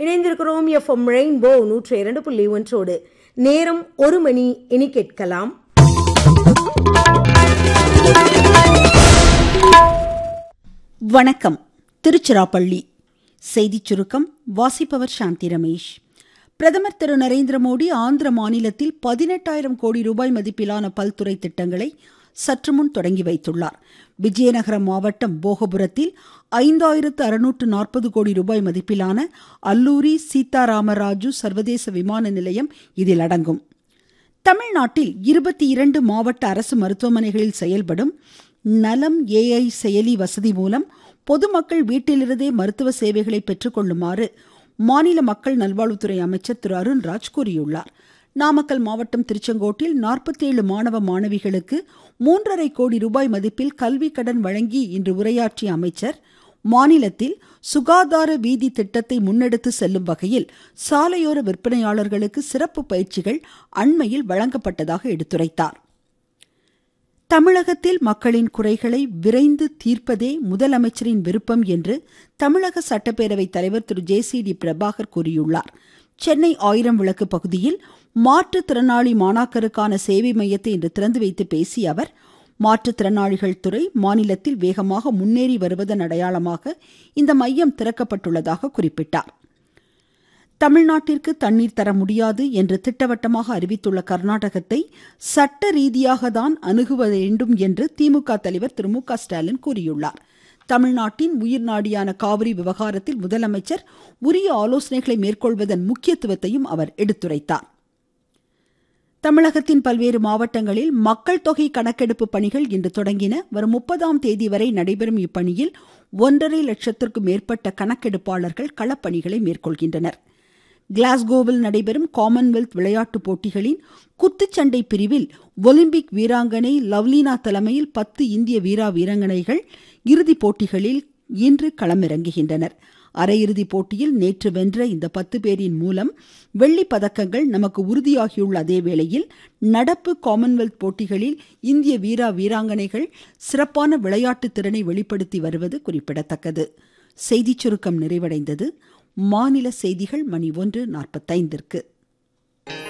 இணைந்திருக்கிறோம் FM rainbow நூற்றி இரண்டு புள்ளி ஒன்றோடு நேரம் ஒரு மணி இனி கேட்கலாம் வணக்கம் திருச்சிராப்பள்ளி செய்திச் சுருக்கம் வாசிப்பவர் சாந்தி ரமேஷ் பிரதமர் திரு நரேந்திர மோடி ஆந்திர மாநிலத்தில் பதினெட்டாயிரம் கோடி ரூபாய் மதிப்பிலான பல்துறை திட்டங்களை சற்று முன் தொடங்கி வைத்துள்ளார் விஜயநகரம் மாவட்டம் போகபுரத்தில் ஐந்தாயிரத்து அறுநூற்று நாற்பது கோடி ரூபாய் மதிப்பிலான அல்லூரி சீதாராமராஜு சர்வதேச விமான நிலையம் இதில் அடங்கும் தமிழ்நாட்டில் இருபத்தி இரண்டு மாவட்ட அரசு மருத்துவமனைகளில் செயல்படும் நலம் ஏஐ செயலி வசதி மூலம் பொதுமக்கள் வீட்டிலிருந்தே மருத்துவ சேவைகளை பெற்றுக்கொள்ளுமாறு மாநில மக்கள் நல்வாழ்வுத்துறை அமைச்சர் திரு அருண்ராஜ் கூறியுள்ளார் நாமக்கல் மாவட்டம் திருச்செங்கோட்டில் நாற்பத்தேழு மாணவ மாணவிகளுக்கு மூன்றரை கோடி ரூபாய் மதிப்பில் கல்வி கடன் வழங்கி இன்று உரையாற்றிய அமைச்சர் மாநிலத்தில் சுகாதார வீதி திட்டத்தை முன்னெடுத்து செல்லும் வகையில் சாலையோர விற்பனையாளர்களுக்கு சிறப்பு பயிற்சிகள் அண்மையில் வழங்கப்பட்டதாக எடுத்துரைத்தார் தமிழகத்தில் மக்களின் குறைகளை விரைந்து தீர்ப்பதே முதலமைச்சரின் விருப்பம் என்று தமிழக சட்டப்பேரவைத் தலைவர் திரு ஜே சி டி பிரபாகர் கூறியுள்ளார் சென்னை ஆயிரம் விளக்கு பகுதியில் மாற்றுத்திறனாளி மாணாக்கருக்கான சேவை மையத்தை இன்று திறந்து வைத்து பேசிய அவர் மாற்றுத்திறனாளிகள் துறை மாநிலத்தில் வேகமாக முன்னேறி வருவதன் அடையாளமாக இந்த மையம் திறக்கப்பட்டுள்ளதாக குறிப்பிட்டார் தமிழ்நாட்டிற்கு தண்ணீர் தர முடியாது என்று திட்டவட்டமாக அறிவித்துள்ள கர்நாடகத்தை சட்ட ரீதியாக தான் அணுகுவ வேண்டும் என்று திமுக தலைவர் திரு மு க ஸ்டாலின் கூறியுள்ளார் தமிழ்நாட்டின் உயிர் நாடியான காவிரி விவகாரத்தில் முதலமைச்சர் உரிய ஆலோசனைகளை மேற்கொள்வதன் முக்கியத்துவத்தையும் அவர் எடுத்துரைத்தார் தமிழகத்தின் பல்வேறு மாவட்டங்களில் மக்கள் தொகை கணக்கெடுப்பு பணிகள் இன்று தொடங்கின வரும் முப்பதாம் தேதி வரை நடைபெறும் இப்பணியில் ஒன்றரை லட்சத்திற்கும் மேற்பட்ட கணக்கெடுப்பாளர்கள் களப்பணிகளை மேற்கொள்கின்றனர் கிளாஸ்கோவில் நடைபெறும் காமன்வெல்த் விளையாட்டுப் போட்டிகளின் குத்துச்சண்டை பிரிவில் ஒலிம்பிக் வீராங்கனை லவ்லினா தலைமையில் பத்து இந்திய வீரா வீராங்கனைகள் இறுதிப் போட்டிகளில் இன்று களமிறங்குகின்றனர் அரையிறுதிப் போட்டியில் நேற்று வென்ற இந்த பத்து பேரின் மூலம் வெள்ளி பதக்கங்கள் நமக்கு உறுதியாகியுள்ள அதே வேளையில் நடப்பு காமன்வெல்த் போட்டிகளில் இந்திய வீரா வீராங்கனைகள் சிறப்பான விளையாட்டு திறனை வெளிப்படுத்தி வருவது குறிப்பிடத்தக்கது செய்திச் சுருக்கம் நிறைவடைந்தது மாநில செய்திகள் மணி ஒன்று நாற்பத்தைந்திற்கு